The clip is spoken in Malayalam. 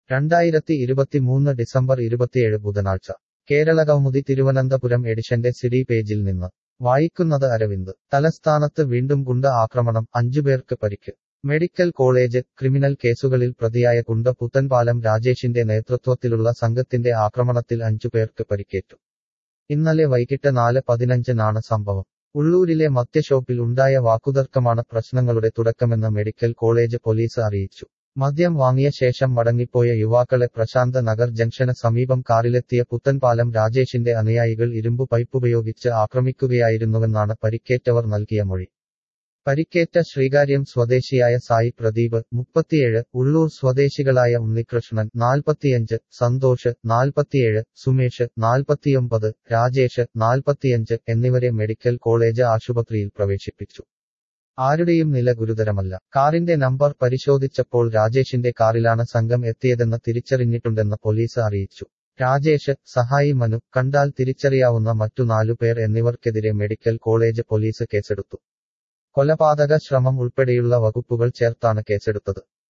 രണ്ടായിരത്തി ഇരുപത്തിമൂന്ന് ഡിസംബർ ഇരുപത്തിയേഴ് ബുധനാഴ്ച കേരളകൗമുദി തിരുവനന്തപുരം എഡിഷന്റെ സിഡി പേജിൽ നിന്ന് വായിക്കുന്നത് അരവിന്ദ് തലസ്ഥാനത്ത് വീണ്ടും ഗുണ്ട ആക്രമണം അഞ്ചുപേർക്ക് പരിക്ക് മെഡിക്കൽ കോളേജ് ക്രിമിനൽ കേസുകളിൽ പ്രതിയായ ഗുണ്ട പുത്തൻപാലം രാജേഷിന്റെ നേതൃത്വത്തിലുള്ള സംഘത്തിന്റെ ആക്രമണത്തിൽ അഞ്ചുപേർക്ക് പരിക്കേറ്റു ഇന്നലെ വൈകിട്ട് നാല് പതിനഞ്ചിനാണ് സംഭവം ഉള്ളൂരിലെ മദ്യഷോപ്പിൽ ഉണ്ടായ വാക്കുതർക്കമാണ് പ്രശ്നങ്ങളുടെ തുടക്കമെന്ന് മെഡിക്കൽ കോളേജ് പോലീസ് അറിയിച്ചു മദ്യം വാങ്ങിയ ശേഷം മടങ്ങിപ്പോയ യുവാക്കളെ പ്രശാന്ത നഗർ ജംഗ്ഷന് സമീപം കാറിലെത്തിയ പുത്തൻപാലം രാജേഷിന്റെ അനുയായികൾ ഇരുമ്പു പൈപ്പുപയോഗിച്ച് ആക്രമിക്കുകയായിരുന്നുവെന്നാണ് പരിക്കേറ്റവർ നൽകിയ മൊഴി പരിക്കേറ്റ ശ്രീകാര്യം സ്വദേശിയായ സായി പ്രദീപ് മുപ്പത്തിയേഴ് ഉള്ളൂർ സ്വദേശികളായ ഉണ്ണികൃഷ്ണൻ നാൽപ്പത്തിയഞ്ച് സന്തോഷ് നാൽപ്പത്തിയേഴ് സുമേഷ് നാൽപ്പത്തിയൊമ്പത് രാജേഷ് നാൽപ്പത്തിയഞ്ച് എന്നിവരെ മെഡിക്കൽ കോളേജ് ആശുപത്രിയിൽ പ്രവേശിപ്പിച്ചു ആരുടെയും നില ഗുരുതരമല്ല കാറിന്റെ നമ്പർ പരിശോധിച്ചപ്പോൾ രാജേഷിന്റെ കാറിലാണ് സംഘം എത്തിയതെന്ന് തിരിച്ചറിഞ്ഞിട്ടുണ്ടെന്ന് പോലീസ് അറിയിച്ചു രാജേഷ് സഹായി മനു കണ്ടാൽ തിരിച്ചറിയാവുന്ന മറ്റു നാലുപേർ എന്നിവർക്കെതിരെ മെഡിക്കൽ കോളേജ് പോലീസ് കേസെടുത്തു കൊലപാതക ശ്രമം ഉൾപ്പെടെയുള്ള വകുപ്പുകൾ ചേർത്താണ് കേസെടുത്തത്